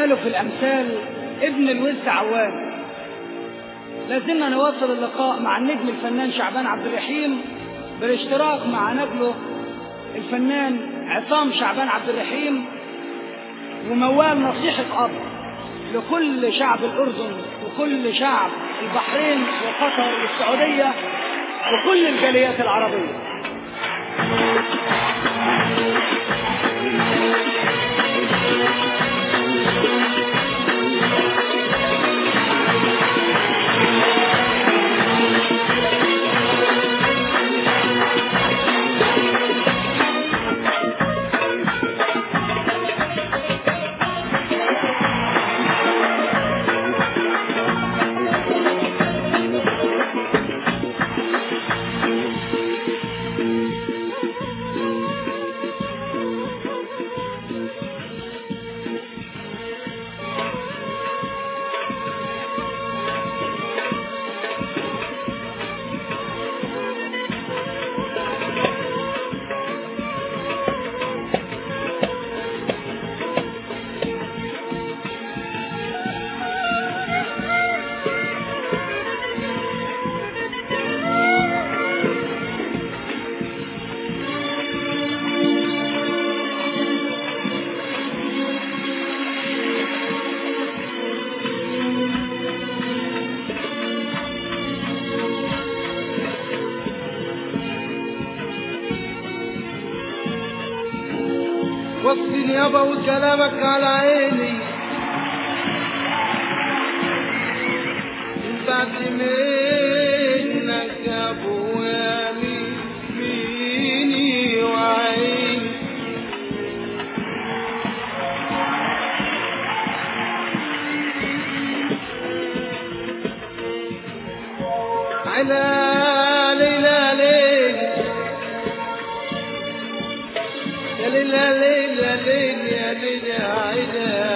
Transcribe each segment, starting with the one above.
قالوا في الأمثال ابن الورث عوام لازلنا نواصل اللقاء مع النجم الفنان شعبان عبد الرحيم بالاشتراك مع نجله الفنان عصام شعبان عبد الرحيم وموال نصيحة أب لكل شعب الأردن وكل شعب البحرين وقطر والسعودية وكل الجاليات العربية وقتي يابا وكلامك على عيني بعد منك يا ابويا ميني وعيني علا ليلى ليلى يا ليلى ليلى ليلى يا ليلى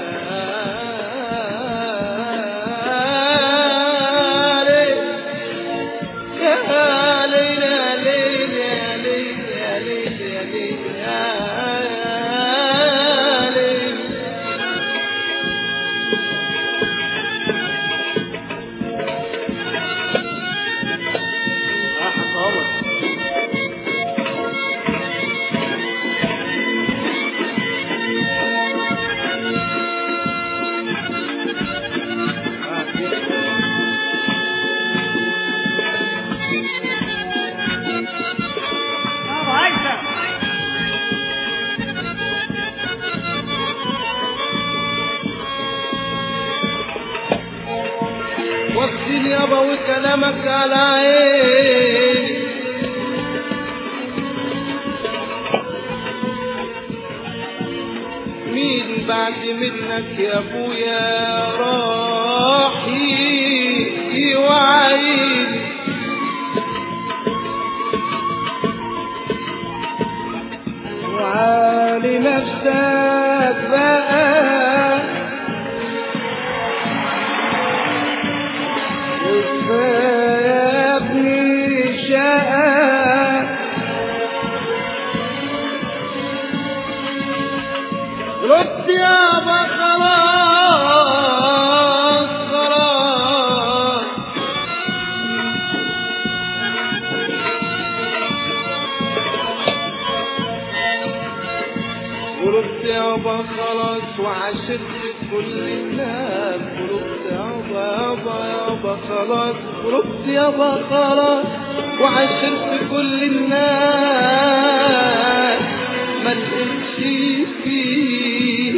برافو هيثم وقتي يابا وكلامك على عيني مين بعد منك يا ابويا راح يجي وعيني وعالي نفسك بقى وكفاية يا ابني شقى رد يابا خلاص خلاص ورد يابا خلاص وعشرت كل الناس ورد يابا يابا يابا خلاص ورد يابا خلاص وعشرت كل الناس ما لقيتش فيه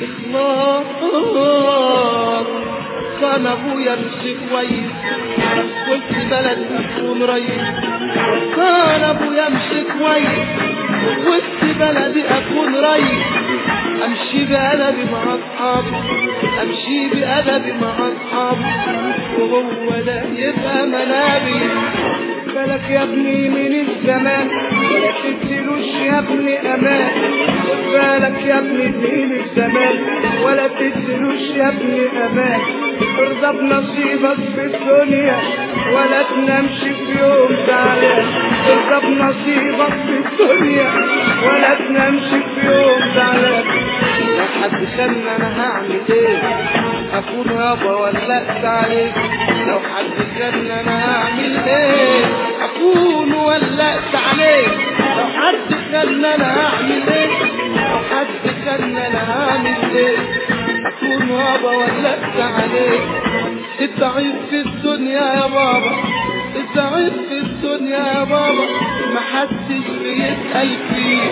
اخلاص كان ابويا مش كويس قلت بلد اكون ريس كان ابويا مش كويس وسط بلدي اكون ريس امشي بادبي مع اصحابي امشي بادبي مع اصحابي وهو ده يبقى منابي بالك يا ابني من الزمان ولا تديلوش يا ابني امان خد بالك يا ابني من الزمان ولا تديلوش يا ابني امان ارضى بنصيبك في الدنيا ولا تنامش في يوم زعلان ارضى بنصيبك في الدنيا ولا تنامش في يوم زعلان يا حد خلنا انا هعمل ايه اكون يابا ولقت عليك لو حد خلنا انا هعمل ايه اكون ولقت عليك لو حد خلنا انا هعمل ايه لو حد خلنا انا هعمل ايه اكون يابا ولقت عليك الضعيف في الدنيا يا بابا الضعيف في الدنيا يا بابا محدش بيسأل فيه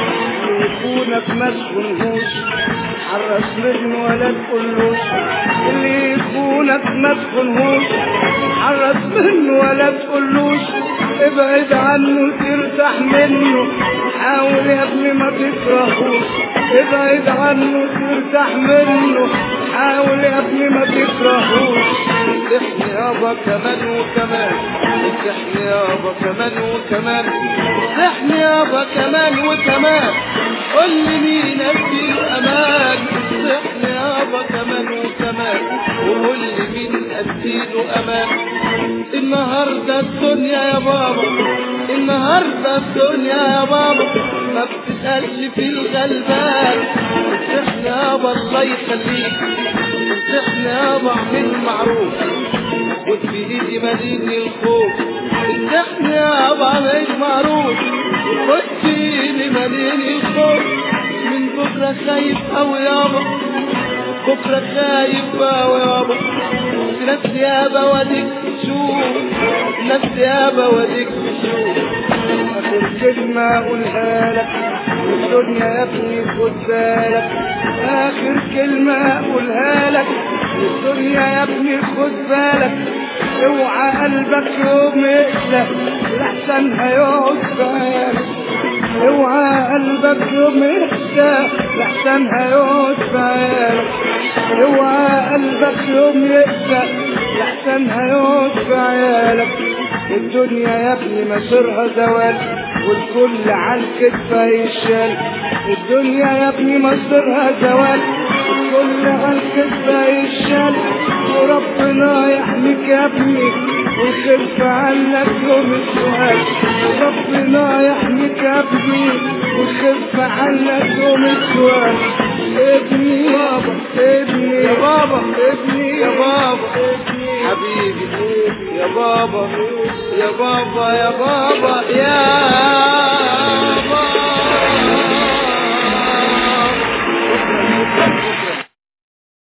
يكونك مسكنهوش حرص منه ولا تقولوش اللي يكونك مسكنهوش حرص منه ولا تقولوش ابعد عنه ترتاح منه حاول يا ابني ما تكرهوش ابعد عنه ترتاح منه حاول يا ابني ما تكرهوش احنا يابا كمان وكمان احنا يابا كمان وكمان احنا يابا كمان وكمان قول لي مين اديله امان احنا يابا كمان وكمان وقول لي مين اديله امان النهارده الدنيا يا بابا النهارده الدنيا يا بابا ما بتسألش في الغلبان احنا يابا الله يخليك احنا يابا اعمل معروف خد في ايدي مديني الخوف احنا يابا اعمل معروف خد في ايدي مديني الخوف من بكره خايف اوي يابا بكره خايف اوي يابا في ناس يابا واديك تشوف ناس يابا واديك تشوف اخر كلمة اقولها لك الدنيا يا ابني خد بالك اخر كلمة اقولها لك الدنيا يا ابني خد بالك اوعى قلبك يوم يقسى لحسن هيقعد بالك اوعى قلبك يوم يقسى لحسن هيقعد بالك اوعى قلبك يوم يقسى لحسن هيقعد في عيالك الدنيا يا ابني مصيرها زوال والكل على الكتف هيشال الدنيا يا ابني مصيرها زوال والكل على الكتف هيشال وربنا يحميك يا ابني ويخف عنك يوم السؤال ربنا يحميك يا ابني ويخف عنك يوم السؤال ابني بابا ابني يا بابا ابني يا بابا ابني حبيبي يا بابا يا بابا يا بابا يا بابا